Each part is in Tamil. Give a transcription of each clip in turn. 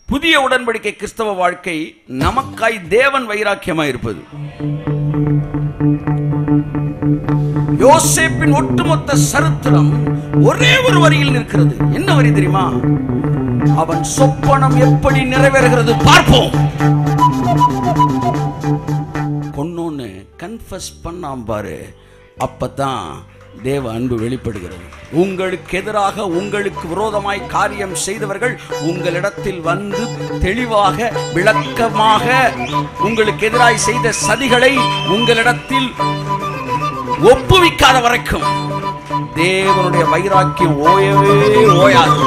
புதிய உடன்படிக்கை கிறிஸ்தவ வாழ்க்கை நமக்காய் தேவன் வைராக்கியமாய் இருப்பது யோசேப்பின் ஒட்டுமொத்த சரித்திரம் ஒரே ஒரு வரியில் நிற்கிறது என்ன வரி தெரியுமா அவன் சொப்பனம் எப்படி நிறைவேறுகிறது பார்ப்போம் கொன்னோன்னு கன்ஃபஸ் பண்ணாம பாரு அப்பதான் தேவ அன்பு வெளிப்படுகிறது உங்களுக்கு எதிராக உங்களுக்கு விரோதமாய் காரியம் செய்தவர்கள் உங்களிடத்தில் வந்து தெளிவாக விளக்கமாக உங்களுக்கு எதிராய் செய்த சதிகளை உங்களிடத்தில் ஒப்புவிக்காத வரைக்கும் தேவனுடைய வைராக்கியம் ஓயவே ஓயாது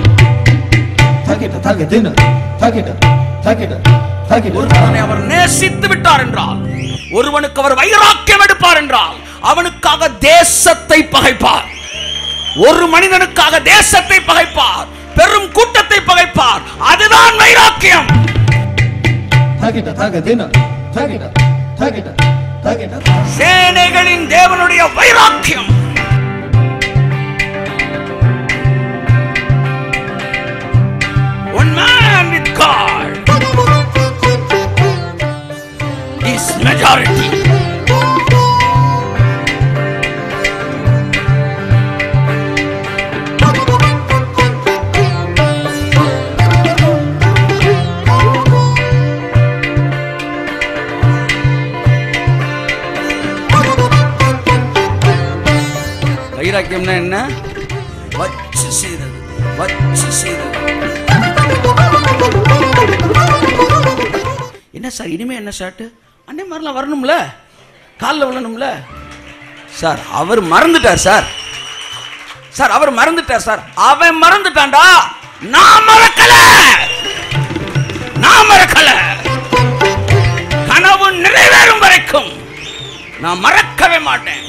타겟 타겟 되는 타겟 타겟 타겟 ஒருவனை அவர் நேசித்து விட்டார் என்றால் ஒருவனுக்கு அவர் வைராக்கியம் எடுப்பார் என்றால் அவனுக்காக தேசத்தை பகைப்பார் ஒரு மனிதனுக்காக தேசத்தை பகைப்பார் பெரும் கூட்டத்தை பகைப்பார் அதுதான் வைராக்கியம் 타겟 타겟 되는 타겟 타겟 타겟 சேனைகளின் தேவனுடைய வைராக்கியம் One man with God is majority. வைராக்கியம்னா என்ன வச்சு செய்தது வச்சு செய்தது என்ன சார் இனிமே என்ன ஷர்ட்டு அண்ணே மாதிரிலாம் வரணும்ல காலில் விழணும்ல சார் அவர் மறந்துட்டார் சார் சார் அவர் மறந்துட்டார் சார் அவன் மறந்துட்டான்டா நான் மறக்கல நான் மறக்கல கனவு நிறைவேறும் வரைக்கும் நான் மறக்கவே மாட்டேன்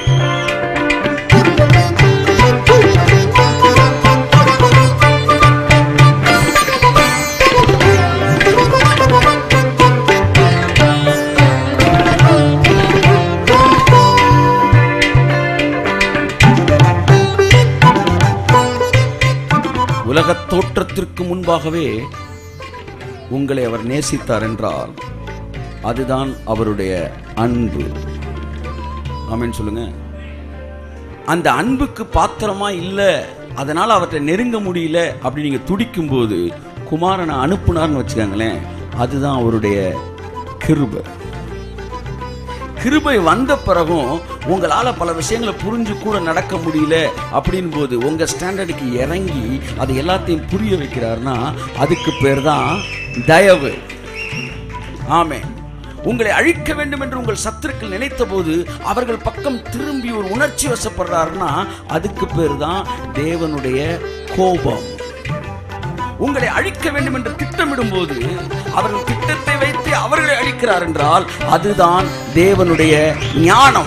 உலகத் தோற்றத்திற்கு முன்பாகவே உங்களை அவர் நேசித்தார் என்றால் அதுதான் அவருடைய அன்பு ஆமென் சொல்லுங்க அந்த அன்புக்கு பாத்திரமா இல்ல அதனால அவர்கிட்ட நெருங்க முடியல அப்படி நீங்க துடிக்கும் போது குமாரனை அனுப்புனார்னு வச்சுக்கோங்களேன் அதுதான் அவருடைய கிருபை கிருபை வந்த பிறகும் உங்களால பல விஷயங்களை புரிஞ்சு கூட நடக்க முடியல அப்படின் போது உங்க ஸ்டாண்டர்டுக்கு இறங்கி அது எல்லாத்தையும் புரிய வைக்கிறாருன்னா அதுக்கு பேர் தான் தயவு ஆமே உங்களை அழிக்க வேண்டும் என்று உங்கள் சத்துருக்கள் நினைத்த போது அவர்கள் பக்கம் திரும்பி ஒரு உணர்ச்சி வசப்படுறாருன்னா அதுக்கு பேர் தான் தேவனுடைய கோபம் உங்களை அழிக்க வேண்டும் என்று திட்டமிடும் போது அவர்கள் திட்டத்தை வைத்து அவர்களை அழிக்கிறார் என்றால் அதுதான் தேவனுடைய ஞானம்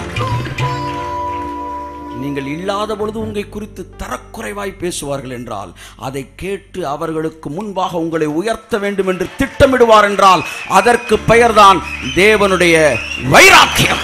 நீங்கள் இல்லாத பொழுது உங்களை குறித்து தரக்குறைவாய் பேசுவார்கள் என்றால் அதை கேட்டு அவர்களுக்கு முன்பாக உங்களை உயர்த்த வேண்டும் என்று திட்டமிடுவார் என்றால் அதற்கு பெயர்தான் தேவனுடைய வைராக்கியம்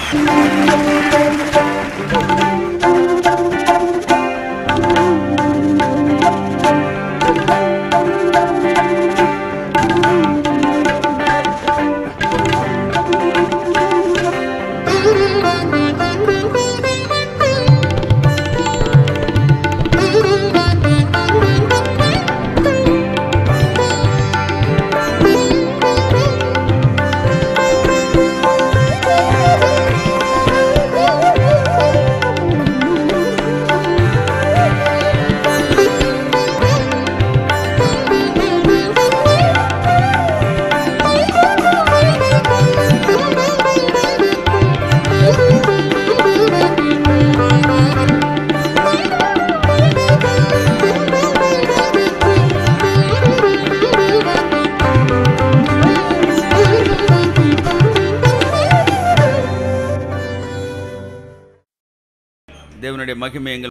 தேவனுடைய மகிமை எங்கள்